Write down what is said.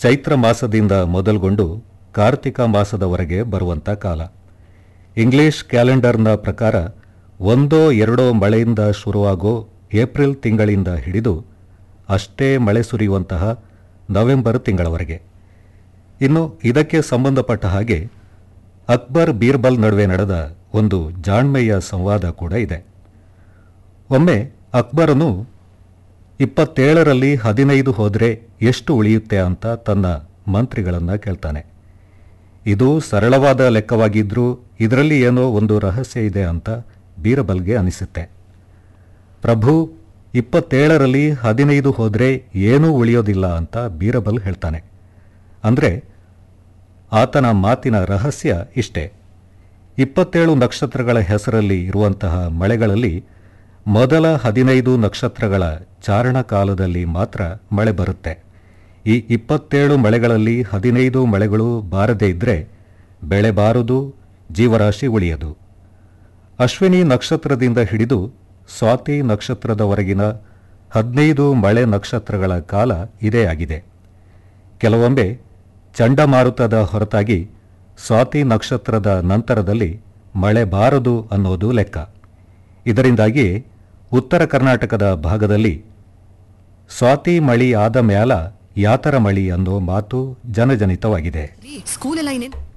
ಚೈತ್ರ ಮಾಸದಿಂದ ಮೊದಲುಗೊಂಡು ಕಾರ್ತಿಕ ಮಾಸದವರೆಗೆ ಬರುವಂಥ ಕಾಲ ಇಂಗ್ಲಿಷ್ ಕ್ಯಾಲೆಂಡರ್ನ ಪ್ರಕಾರ ಒಂದೋ ಎರಡೋ ಮಳೆಯಿಂದ ಶುರುವಾಗೋ ಏಪ್ರಿಲ್ ತಿಂಗಳಿಂದ ಹಿಡಿದು ಅಷ್ಟೇ ಮಳೆ ಸುರಿಯುವಂತಹ ನವೆಂಬರ್ ತಿಂಗಳವರೆಗೆ ಇನ್ನು ಇದಕ್ಕೆ ಸಂಬಂಧಪಟ್ಟ ಹಾಗೆ ಅಕ್ಬರ್ ಬೀರ್ಬಲ್ ನಡುವೆ ನಡೆದ ಒಂದು ಜಾಣ್ಮೆಯ ಸಂವಾದ ಕೂಡ ಇದೆ ಒಮ್ಮೆ ಅಕ್ಬರನು ಇಪ್ಪತ್ತೇಳರಲ್ಲಿ ಹದಿನೈದು ಹೋದರೆ ಎಷ್ಟು ಉಳಿಯುತ್ತೆ ಅಂತ ತನ್ನ ಮಂತ್ರಿಗಳನ್ನು ಕೇಳ್ತಾನೆ ಇದು ಸರಳವಾದ ಲೆಕ್ಕವಾಗಿದ್ರೂ ಇದರಲ್ಲಿ ಏನೋ ಒಂದು ರಹಸ್ಯ ಇದೆ ಅಂತ ಬೀರಬಲ್ಗೆ ಅನಿಸುತ್ತೆ ಪ್ರಭು ಇಪ್ಪತ್ತೇಳರಲ್ಲಿ ಹದಿನೈದು ಹೋದರೆ ಏನೂ ಉಳಿಯೋದಿಲ್ಲ ಅಂತ ಬೀರಬಲ್ ಹೇಳ್ತಾನೆ ಅಂದರೆ ಆತನ ಮಾತಿನ ರಹಸ್ಯ ಇಷ್ಟೇ ಇಪ್ಪತ್ತೇಳು ನಕ್ಷತ್ರಗಳ ಹೆಸರಲ್ಲಿ ಇರುವಂತಹ ಮಳೆಗಳಲ್ಲಿ ಮೊದಲ ಹದಿನೈದು ನಕ್ಷತ್ರಗಳ ಚಾರಣ ಕಾಲದಲ್ಲಿ ಮಾತ್ರ ಮಳೆ ಬರುತ್ತೆ ಈ ಇಪ್ಪತ್ತೇಳು ಮಳೆಗಳಲ್ಲಿ ಹದಿನೈದು ಮಳೆಗಳು ಬಾರದೇ ಇದ್ದರೆ ಬೆಳೆ ಬಾರದು ಜೀವರಾಶಿ ಉಳಿಯದು ಅಶ್ವಿನಿ ನಕ್ಷತ್ರದಿಂದ ಹಿಡಿದು ಸ್ವಾತಿ ನಕ್ಷತ್ರದವರೆಗಿನ ಹದಿನೈದು ಮಳೆ ನಕ್ಷತ್ರಗಳ ಕಾಲ ಇದೇ ಆಗಿದೆ ಕೆಲವೊಮ್ಮೆ ಚಂಡಮಾರುತದ ಹೊರತಾಗಿ ಸ್ವಾತಿ ನಕ್ಷತ್ರದ ನಂತರದಲ್ಲಿ ಮಳೆ ಬಾರದು ಅನ್ನೋದು ಲೆಕ್ಕ ಇದರಿಂದಾಗಿ ಉತ್ತರ ಕರ್ನಾಟಕದ ಭಾಗದಲ್ಲಿ ಸ್ವಾತಿ ಮಳಿ ಆದ ಮ್ಯಾಲ ಯಾತರ ಮಳಿ ಅನ್ನೋ ಮಾತು ಜನಜನಿತವಾಗಿದೆ ರೀ ಸ್ಕೂಲ್ ಎಲ್ಲ ಇನ್ನೇನ್